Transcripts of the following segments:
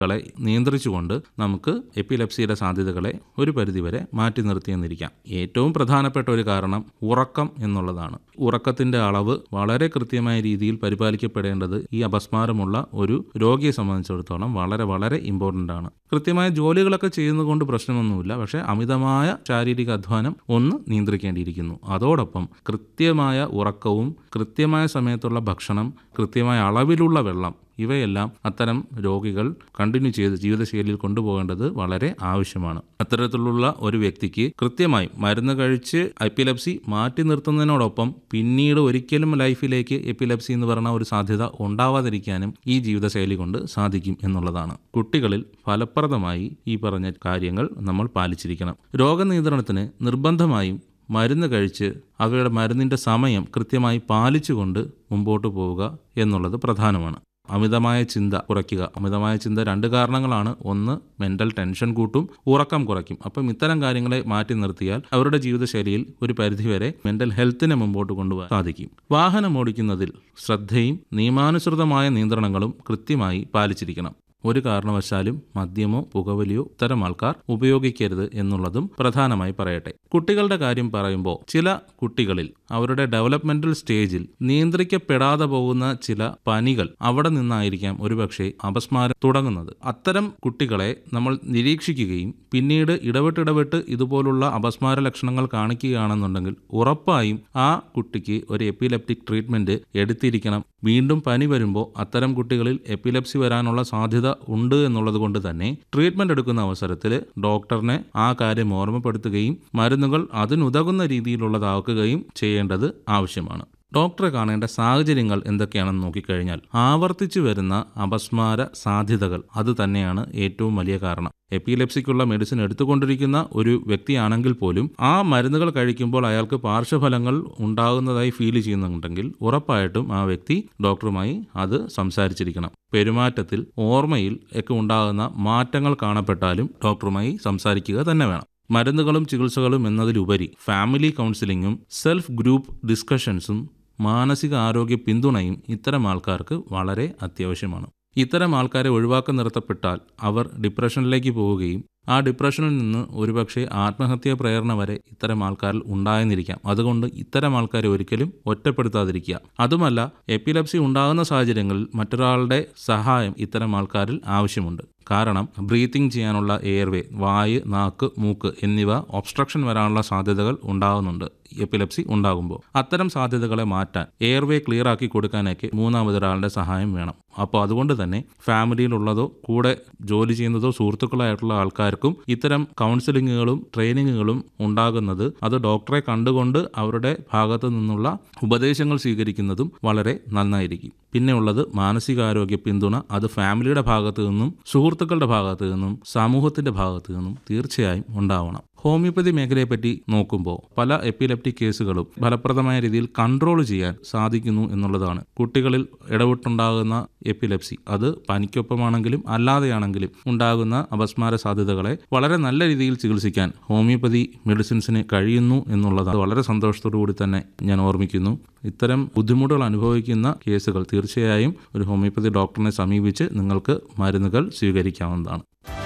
കളെ നിയന്ത്രിച്ചുകൊണ്ട് നമുക്ക് എപ്പിലെപ്സിയുടെ സാധ്യതകളെ ഒരു പരിധിവരെ മാറ്റി നിർത്തിയെന്നിരിക്കാം ഏറ്റവും പ്രധാനപ്പെട്ട ഒരു കാരണം ഉറക്കം എന്നുള്ളതാണ് ഉറക്കത്തിന്റെ അളവ് വളരെ കൃത്യമായ രീതിയിൽ പരിപാലിക്കപ്പെടേണ്ടത് ഈ അപസ്മാരമുള്ള ഒരു രോഗിയെ സംബന്ധിച്ചിടത്തോളം വളരെ വളരെ ഇമ്പോർട്ടൻ്റ് ആണ് കൃത്യമായ ജോലികളൊക്കെ ചെയ്യുന്നതുകൊണ്ട് പ്രശ്നമൊന്നുമില്ല പക്ഷേ അമിതമായ ശാരീരിക അധ്വാനം ഒന്ന് നിയന്ത്രിക്കേണ്ടിയിരിക്കുന്നു അതോടൊപ്പം കൃത്യമായ ഉറക്കവും കൃത്യമായ സമയത്തുള്ള ഭക്ഷണം കൃത്യമായ അളവിലുള്ള വെള്ളം ഇവയെല്ലാം അത്തരം രോഗികൾ കണ്ടിന്യൂ ചെയ്ത് ജീവിതശൈലിയിൽ കൊണ്ടുപോകേണ്ടത് വളരെ ആവശ്യമാണ് അത്തരത്തിലുള്ള ഒരു വ്യക്തിക്ക് കൃത്യമായി മരുന്ന് കഴിച്ച് എപ്പിലെപ്സി മാറ്റി നിർത്തുന്നതിനോടൊപ്പം പിന്നീട് ഒരിക്കലും ലൈഫിലേക്ക് എപ്പിലെപ്സി എന്ന് പറയുന്ന ഒരു സാധ്യത ഉണ്ടാവാതിരിക്കാനും ഈ ജീവിതശൈലി കൊണ്ട് സാധിക്കും എന്നുള്ളതാണ് കുട്ടികളിൽ ഫലപ്രദമായി ഈ പറഞ്ഞ കാര്യങ്ങൾ നമ്മൾ പാലിച്ചിരിക്കണം രോഗനിയന്ത്രണത്തിന് നിർബന്ധമായും മരുന്ന് കഴിച്ച് അവയുടെ മരുന്നിൻ്റെ സമയം കൃത്യമായി പാലിച്ചുകൊണ്ട് മുമ്പോട്ട് പോവുക എന്നുള്ളത് പ്രധാനമാണ് അമിതമായ ചിന്ത കുറയ്ക്കുക അമിതമായ ചിന്ത രണ്ട് കാരണങ്ങളാണ് ഒന്ന് മെൻ്റൽ ടെൻഷൻ കൂട്ടും ഉറക്കം കുറയ്ക്കും അപ്പം ഇത്തരം കാര്യങ്ങളെ മാറ്റി നിർത്തിയാൽ അവരുടെ ജീവിതശൈലിയിൽ ഒരു പരിധിവരെ മെൻ്റൽ ഹെൽത്തിനെ മുമ്പോട്ട് കൊണ്ടുപോകാൻ സാധിക്കും വാഹനം ഓടിക്കുന്നതിൽ ശ്രദ്ധയും നിയമാനുസൃതമായ നിയന്ത്രണങ്ങളും കൃത്യമായി പാലിച്ചിരിക്കണം ഒരു കാരണവശാലും മദ്യമോ പുകവലിയോ ഇത്തരം ആൾക്കാർ ഉപയോഗിക്കരുത് എന്നുള്ളതും പ്രധാനമായി പറയട്ടെ കുട്ടികളുടെ കാര്യം പറയുമ്പോൾ ചില കുട്ടികളിൽ അവരുടെ ഡെവലപ്മെന്റൽ സ്റ്റേജിൽ നിയന്ത്രിക്കപ്പെടാതെ പോകുന്ന ചില പനികൾ അവിടെ നിന്നായിരിക്കാം ഒരുപക്ഷെ അപസ്മാരം തുടങ്ങുന്നത് അത്തരം കുട്ടികളെ നമ്മൾ നിരീക്ഷിക്കുകയും പിന്നീട് ഇടവിട്ടിടവിട്ട് ഇതുപോലുള്ള അപസ്മാര ലക്ഷണങ്ങൾ കാണിക്കുകയാണെന്നുണ്ടെങ്കിൽ ഉറപ്പായും ആ കുട്ടിക്ക് ഒരു എപ്പിലെപ്റ്റിക് ട്രീറ്റ്മെന്റ് എടുത്തിരിക്കണം വീണ്ടും പനി വരുമ്പോൾ അത്തരം കുട്ടികളിൽ എപ്പിലെപ്സി വരാനുള്ള സാധ്യത ഉണ്ട് എന്നുള്ളത് കൊണ്ട് തന്നെ ട്രീറ്റ്മെന്റ് എടുക്കുന്ന അവസരത്തിൽ ഡോക്ടറിനെ ആ കാര്യം ഓർമ്മപ്പെടുത്തുകയും മരുന്നുകൾ അതിനുതകുന്ന രീതിയിലുള്ളതാക്കുകയും ചെയ്യേണ്ടത് ആവശ്യമാണ് ഡോക്ടറെ കാണേണ്ട സാഹചര്യങ്ങൾ എന്തൊക്കെയാണെന്ന് നോക്കിക്കഴിഞ്ഞാൽ ആവർത്തിച്ചു വരുന്ന അപസ്മാര സാധ്യതകൾ അത് തന്നെയാണ് ഏറ്റവും വലിയ കാരണം എപ്പിലെപ്സിക്കുള്ള മെഡിസിൻ എടുത്തുകൊണ്ടിരിക്കുന്ന ഒരു വ്യക്തിയാണെങ്കിൽ പോലും ആ മരുന്നുകൾ കഴിക്കുമ്പോൾ അയാൾക്ക് പാർശ്വഫലങ്ങൾ ഉണ്ടാകുന്നതായി ഫീൽ ചെയ്യുന്നുണ്ടെങ്കിൽ ഉറപ്പായിട്ടും ആ വ്യക്തി ഡോക്ടറുമായി അത് സംസാരിച്ചിരിക്കണം പെരുമാറ്റത്തിൽ ഓർമ്മയിൽ ഒക്കെ ഉണ്ടാകുന്ന മാറ്റങ്ങൾ കാണപ്പെട്ടാലും ഡോക്ടറുമായി സംസാരിക്കുക തന്നെ വേണം മരുന്നുകളും ചികിത്സകളും എന്നതിലുപരി ഫാമിലി കൗൺസിലിങ്ങും സെൽഫ് ഗ്രൂപ്പ് ഡിസ്കഷൻസും മാനസിക ആരോഗ്യ പിന്തുണയും ഇത്തരം ആൾക്കാർക്ക് വളരെ അത്യാവശ്യമാണ് ഇത്തരം ആൾക്കാരെ ഒഴിവാക്കി നിർത്തപ്പെട്ടാൽ അവർ ഡിപ്രഷനിലേക്ക് പോവുകയും ആ ഡിപ്രഷനിൽ നിന്ന് ഒരുപക്ഷെ ആത്മഹത്യാ പ്രേരണ വരെ ഇത്തരം ആൾക്കാരിൽ ഉണ്ടായെന്നിരിക്കാം അതുകൊണ്ട് ഇത്തരം ആൾക്കാരെ ഒരിക്കലും ഒറ്റപ്പെടുത്താതിരിക്കുക അതുമല്ല എപ്പിലെപ്സി ഉണ്ടാകുന്ന സാഹചര്യങ്ങളിൽ മറ്റൊരാളുടെ സഹായം ഇത്തരം ആൾക്കാരിൽ ആവശ്യമുണ്ട് കാരണം ബ്രീത്തിങ് ചെയ്യാനുള്ള എയർവേ വായ് നാക്ക് മൂക്ക് എന്നിവ ഒബ്സ്ട്രക്ഷൻ വരാനുള്ള സാധ്യതകൾ ഉണ്ടാകുന്നുണ്ട് എപ്പിലെപ്സി ഉണ്ടാകുമ്പോൾ അത്തരം സാധ്യതകളെ മാറ്റാൻ എയർവേ ക്ലിയർ ആക്കി കൊടുക്കാനൊക്കെ മൂന്നാമതൊരാളുടെ സഹായം വേണം അപ്പോൾ അതുകൊണ്ട് തന്നെ ഫാമിലിയിലുള്ളതോ കൂടെ ജോലി ചെയ്യുന്നതോ സുഹൃത്തുക്കളായിട്ടുള്ള ആൾക്കാർക്കും ഇത്തരം കൗൺസിലിങ്ങുകളും ട്രെയിനിങ്ങുകളും ഉണ്ടാകുന്നത് അത് ഡോക്ടറെ കണ്ടുകൊണ്ട് അവരുടെ ഭാഗത്തു നിന്നുള്ള ഉപദേശങ്ങൾ സ്വീകരിക്കുന്നതും വളരെ നന്നായിരിക്കും പിന്നെ ഉള്ളത് മാനസികാരോഗ്യ പിന്തുണ അത് ഫാമിലിയുടെ ഭാഗത്തു നിന്നും സുഹൃത്തുക്കളുടെ ഭാഗത്തു നിന്നും സമൂഹത്തിന്റെ ഭാഗത്തു നിന്നും തീർച്ചയായും ഉണ്ടാവണം ഹോമിയോപ്പതി മേഖലയെപ്പറ്റി നോക്കുമ്പോൾ പല എപ്പിലെപ്റ്റിക് കേസുകളും ഫലപ്രദമായ രീതിയിൽ കൺട്രോൾ ചെയ്യാൻ സാധിക്കുന്നു എന്നുള്ളതാണ് കുട്ടികളിൽ ഇടവിട്ടുണ്ടാകുന്ന എപ്പിലെപ്സി അത് പനിക്കൊപ്പമാണെങ്കിലും അല്ലാതെയാണെങ്കിലും ഉണ്ടാകുന്ന അപസ്മാര സാധ്യതകളെ വളരെ നല്ല രീതിയിൽ ചികിത്സിക്കാൻ ഹോമിയോപ്പതി മെഡിസിൻസിന് കഴിയുന്നു എന്നുള്ളത് വളരെ സന്തോഷത്തോടു കൂടി തന്നെ ഞാൻ ഓർമ്മിക്കുന്നു ഇത്തരം ബുദ്ധിമുട്ടുകൾ അനുഭവിക്കുന്ന കേസുകൾ തീർച്ചയായും ഒരു ഹോമിയോപ്പതി ഡോക്ടറിനെ സമീപിച്ച് നിങ്ങൾക്ക് മരുന്നുകൾ സ്വീകരിക്കാവുന്നതാണ്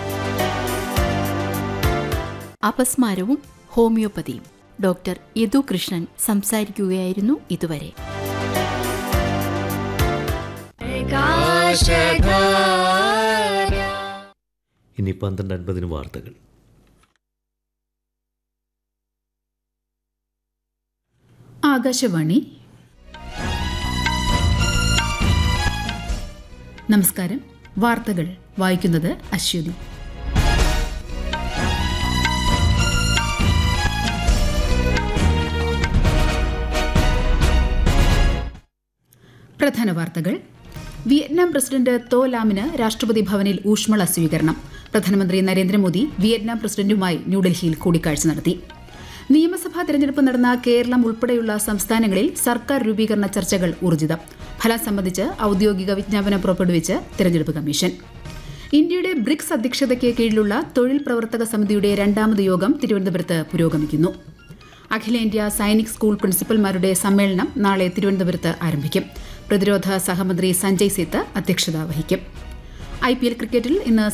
അപസ്മാരവും ഹോമിയോപ്പതിയും ഡോക്ടർ യദു കൃഷ്ണൻ സംസാരിക്കുകയായിരുന്നു ഇതുവരെ ഇനി പന്ത്രണ്ട് അൻപതിന് വാർത്തകൾ ആകാശവാണി നമസ്കാരം വാർത്തകൾ വായിക്കുന്നത് അശ്വതി പ്രധാന വാർത്തകൾ വിയറ്റ്നാം പ്രസിഡന്റ് തോ ലാമിന് രാഷ്ട്രപതി ഭവനിൽ ഊഷ്മള സ്വീകരണം പ്രധാനമന്ത്രി നരേന്ദ്രമോദി വിയറ്റ്നാം പ്രസിഡന്റുമായി ന്യൂഡൽഹിയിൽ കൂടിക്കാഴ്ച നടത്തി നിയമസഭാ തെരഞ്ഞെടുപ്പ് നടന്ന കേരളം ഉൾപ്പെടെയുള്ള സംസ്ഥാനങ്ങളിൽ സർക്കാർ രൂപീകരണ ചർച്ചകൾ ഊർജിതം ഫലം സംബന്ധിച്ച് ഔദ്യോഗിക വിജ്ഞാപനം പുറപ്പെടുവിച്ച് തെരഞ്ഞെടുപ്പ് കമ്മീഷൻ ഇന്ത്യയുടെ ബ്രിക്സ് അധ്യക്ഷതയ്ക്ക് കീഴിലുള്ള തൊഴിൽ പ്രവർത്തക സമിതിയുടെ രണ്ടാമത് യോഗം തിരുവനന്തപുരത്ത് പുരോഗമിക്കുന്നു അഖിലേന്ത്യാ സൈനിക് സ്കൂൾ പ്രിൻസിപ്പൽമാരുടെ സമ്മേളനം നാളെ തിരുവനന്തപുരത്ത് ആരംഭിക്കും പ്രതിരോധ സഹമന്ത്രി സഞ്ജയ് സേത്ത് അധ്യക്ഷത വഹിക്കും ഐ പി എൽ ക്രിക്കറ്റിൽ ഇന്ന്